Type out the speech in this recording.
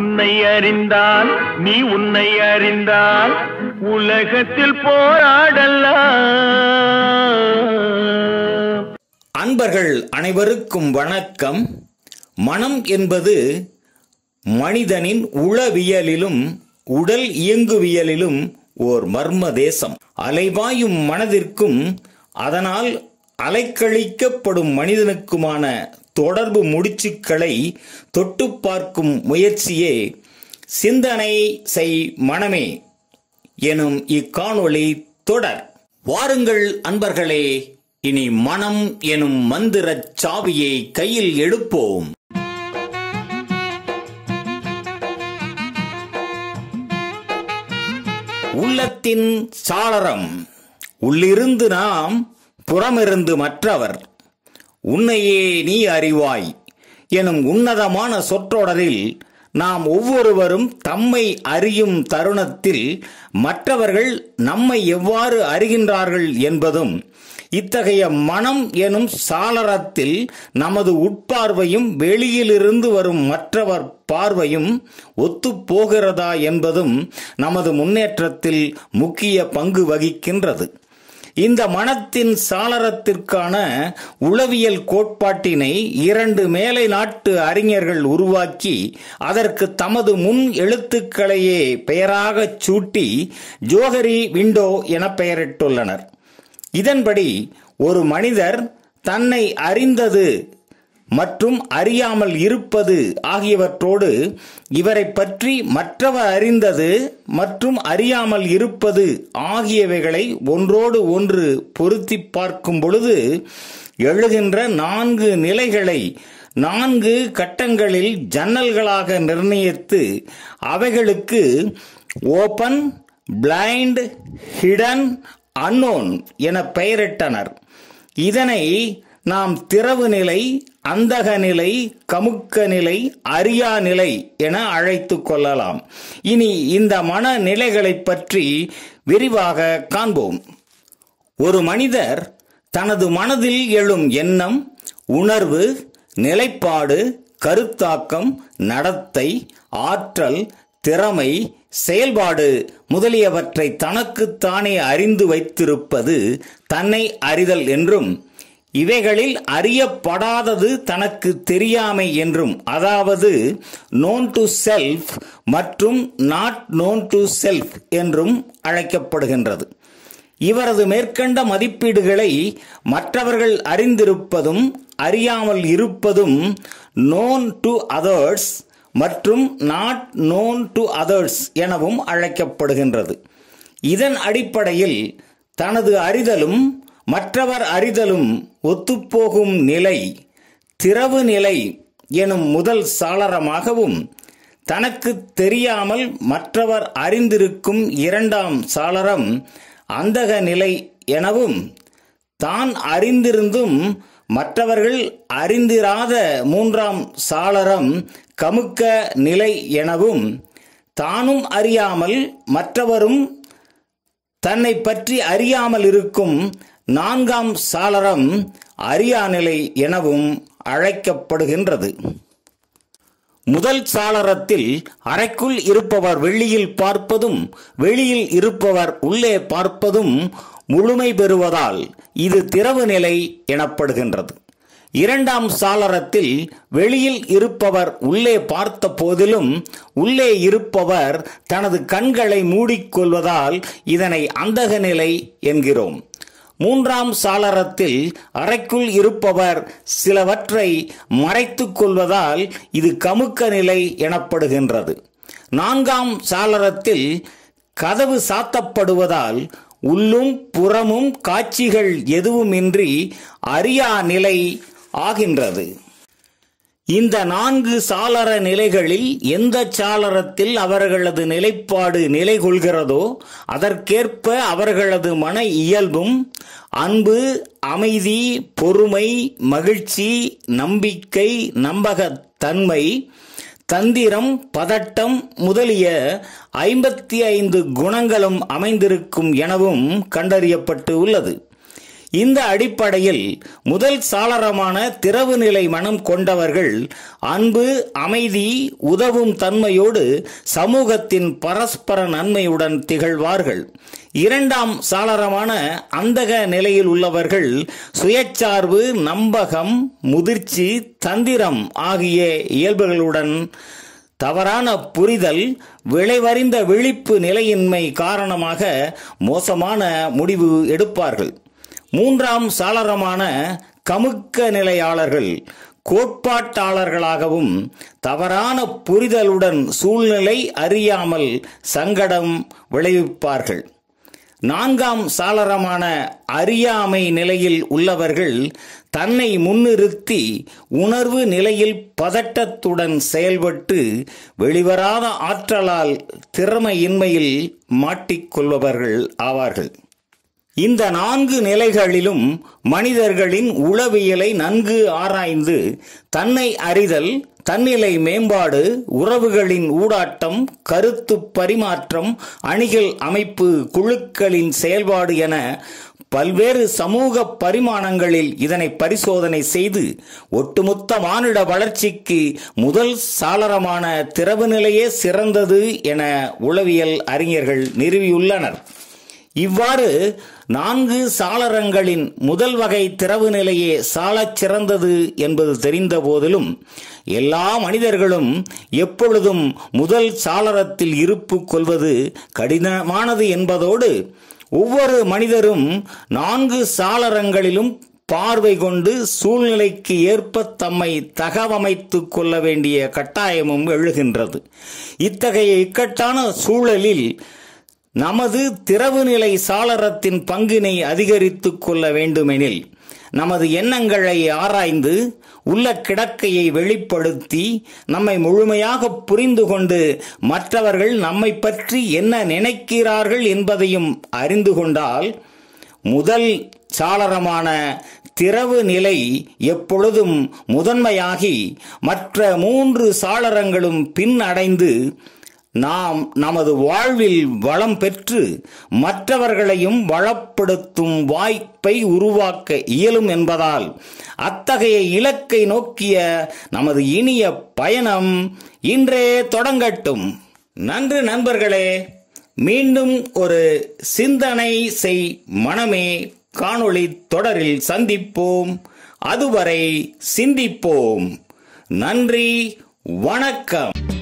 உன்னை அறிந்தால் நீ உன்னை அறிந்தால் உலகத்தில் போராடலாம் அன்பர்கள் அனைவருக்கும் வணக்கம் மனம் என்பது மனிதனின் உளவியலிலும் உடல் இயங்குவியலிலும் ஓர் மர்ம தேசம் அலைவாயும் மனதிற்கும் அதனால் அலைக்கழிக்கப்படும் மனிதனுக்குமான தொடர்பு முடிச்சுக்களை தொட்டு பார்க்கும் முயற்சியே சிந்தனை செய் மனமே எனும் இக்காணொளி தொடர் வாருங்கள் அன்பர்களே இனி மனம் எனும் மந்திரச் சாவியை கையில் எடுப்போம் உள்ளத்தின் சாளரம் உள்ளிருந்து நாம் புறமிருந்து மற்றவர் உன்னையே நீ அறிவாய் எனும் உன்னதமான சொற்றொடரில் நாம் ஒவ்வொருவரும் தம்மை அறியும் தருணத்தில் மற்றவர்கள் நம்மை எவ்வாறு அறிகின்றார்கள் என்பதும் இத்தகைய மனம் எனும் சாளரத்தில் நமது உட்பார்வையும் வெளியிலிருந்து வரும் மற்றவர் பார்வையும் ஒத்துப் போகிறதா என்பதும் நமது முன்னேற்றத்தில் முக்கிய பங்கு வகிக்கின்றது இந்த மனத்தின் சாளரத்திற்கான உளவியல் கோட்பாட்டினை இரண்டு மேலை நாட்டு அறிஞர்கள் உருவாக்கி அதற்கு தமது முன் எழுத்துக்களையே பெயராகச் சூட்டி ஜோஹரி விண்டோ என பெயரிட்டுள்ளனர் இதன்படி ஒரு மனிதர் தன்னை அறிந்தது மற்றும் அறியாமல் இருப்பது ஆகியவற்றோடு இவரை பற்றி மற்றவர் அறிந்தது மற்றும் அறியாமல் இருப்பது ஆகியவைகளை ஒன்றோடு ஒன்று பொருத்தி பார்க்கும் பொழுது எழுகின்ற நான்கு நிலைகளை நான்கு கட்டங்களில் ஜன்னல்களாக நிர்ணயித்து அவைகளுக்கு ஓபன் பிளைண்ட் ஹிடன் அன்னோன் என பெயரிட்டனர் இதனை நாம் திறவு நிலை அந்தக நிலை கமுக்க நிலை அரியா நிலை என அழைத்துக் கொள்ளலாம் இனி இந்த மன நிலைகளைப் பற்றி விரிவாக காண்போம் ஒரு மனிதர் தனது மனதில் எழும் எண்ணம் உணர்வு நிலைப்பாடு கருத்தாக்கம் நடத்தை ஆற்றல் திறமை செயல்பாடு முதலியவற்றை தனக்குத்தானே அறிந்து வைத்திருப்பது தன்னை அறிதல் என்றும் இவைகளில் அறியப்படாதது தனக்கு தெரியாமை என்றும் அதாவது நோன் டு செல்ஃப் மற்றும் நாட் நோன் டு செல்ஃப் என்றும் அழைக்கப்படுகின்றது இவரது மேற்கண்ட மதிப்பீடுகளை மற்றவர்கள் அறிந்திருப்பதும் அறியாமல் இருப்பதும் நோன் டு அதர்ஸ் மற்றும் நாட் நோன் டு அதர்ஸ் எனவும் அழைக்கப்படுகின்றது இதன் அடிப்படையில் தனது அறிதலும் மற்றவர் அறிதலும் ஒத்துப்போகும் நிலை திறவு நிலை எனும் முதல் சாளரமாகவும் தனக்கு தெரியாமல் மற்றவர் அறிந்திருக்கும் இரண்டாம் சாளரம் அந்தக நிலை எனவும் தான் அறிந்திருந்தும் மற்றவர்கள் அறிந்திராத மூன்றாம் சாளரம் கமுக்க நிலை எனவும் தானும் அறியாமல் மற்றவரும் தன்னை பற்றி அறியாமல் இருக்கும் நான்காம் சாளரம் அறியாநிலை எனவும் அழைக்கப்படுகின்றது முதல் சாளரத்தில் அறைக்குள் இருப்பவர் வெளியில் பார்ப்பதும் வெளியில் இருப்பவர் உள்ளே பார்ப்பதும் முழுமை பெறுவதால் இது திறவு நிலை எனப்படுகின்றது இரண்டாம் சாளரத்தில் வெளியில் இருப்பவர் உள்ளே பார்த்த போதிலும் உள்ளே இருப்பவர் தனது கண்களை மூடிக்கொள்வதால் இதனை அந்தக நிலை என்கிறோம் மூன்றாம் சாளரத்தில் அறைக்குள் இருப்பவர் சிலவற்றை மறைத்துக் கொள்வதால் இது கமுக்க நிலை எனப்படுகின்றது நான்காம் சாளரத்தில் கதவு சாத்தப்படுவதால் உள்ளும் புறமும் காட்சிகள் எதுவுமின்றி அறியா நிலை ஆகின்றது இந்த நான்கு சாளர நிலைகளில் எந்த சாளரத்தில் அவர்களது நிலைப்பாடு நிலை கொள்கிறதோ அதற்கேற்ப அவர்களது மன இயல்பும் அன்பு அமைதி பொறுமை மகிழ்ச்சி நம்பிக்கை நம்பகத்தன்மை தந்திரம் பதட்டம் முதலிய ஐம்பத்தி ஐந்து குணங்களும் அமைந்திருக்கும் எனவும் கண்டறியப்பட்டு உள்ளது இந்த அடிப்படையில் முதல் சாளரமான திறவு நிலை மனம் கொண்டவர்கள் அன்பு அமைதி உதவும் தன்மையோடு சமூகத்தின் பரஸ்பர நன்மையுடன் திகழ்வார்கள் இரண்டாம் சாளரமான அந்தக நிலையில் உள்ளவர்கள் சுயச்சார்பு நம்பகம் முதிர்ச்சி தந்திரம் ஆகிய இயல்புகளுடன் தவறான புரிதல் விளைவறிந்த விழிப்பு நிலையின்மை காரணமாக மோசமான முடிவு எடுப்பார்கள் மூன்றாம் சாளரமான கமுக்க நிலையாளர்கள் கோட்பாட்டாளர்களாகவும் தவறான புரிதலுடன் சூழ்நிலை அறியாமல் சங்கடம் விளைவிப்பார்கள் நான்காம் சாளரமான அறியாமை நிலையில் உள்ளவர்கள் தன்னை முன்னிறுத்தி உணர்வு நிலையில் பதட்டத்துடன் செயல்பட்டு வெளிவராத ஆற்றலால் திறமையின்மையில் மாட்டிக்கொள்பவர்கள் ஆவார்கள் இந்த நான்கு நிலைகளிலும் மனிதர்களின் உளவியலை நன்கு ஆராய்ந்து தன்னை அறிதல் தன்னிலை மேம்பாடு உறவுகளின் ஊடாட்டம் கருத்து பரிமாற்றம் அணிகள் அமைப்பு குழுக்களின் செயல்பாடு என பல்வேறு சமூக பரிமாணங்களில் இதனை பரிசோதனை செய்து ஒட்டுமொத்த மானிட வளர்ச்சிக்கு முதல் சாளரமான திறவு நிலையே சிறந்தது என உளவியல் அறிஞர்கள் நிறுவியுள்ளனர் இவ்வாறு நான்கு சாளரங்களின் முதல் வகை திறவு நிலையே சாலச் சிறந்தது என்பது தெரிந்த போதிலும் எல்லா மனிதர்களும் எப்பொழுதும் முதல் சாளரத்தில் இருப்பு கொள்வது கடினமானது என்பதோடு ஒவ்வொரு மனிதரும் நான்கு சாளரங்களிலும் பார்வை கொண்டு சூழ்நிலைக்கு ஏற்ப தம்மை தகவமைத்துக் கொள்ள வேண்டிய கட்டாயமும் எழுகின்றது இத்தகைய இக்கட்டான சூழலில் நமது திறவு நிலை சாளரத்தின் பங்கினை அதிகரித்துக் கொள்ள வேண்டுமெனில் நமது எண்ணங்களை ஆராய்ந்து உள்ள கிடக்கையை வெளிப்படுத்தி நம்மை முழுமையாக புரிந்து கொண்டு மற்றவர்கள் நம்மை பற்றி என்ன நினைக்கிறார்கள் என்பதையும் அறிந்து கொண்டால் முதல் சாளரமான திறவு நிலை எப்பொழுதும் முதன்மையாகி மற்ற மூன்று சாளரங்களும் பின் அடைந்து நாம் நமது வாழ்வில் வளம் பெற்று மற்றவர்களையும் வளப்படுத்தும் வாய்ப்பை உருவாக்க இயலும் என்பதால் அத்தகைய இலக்கை நோக்கிய நமது இனிய பயணம் இன்றே தொடங்கட்டும் நன்று நண்பர்களே மீண்டும் ஒரு சிந்தனை செய் மனமே காணொளி தொடரில் சந்திப்போம் அதுவரை சிந்திப்போம் நன்றி வணக்கம்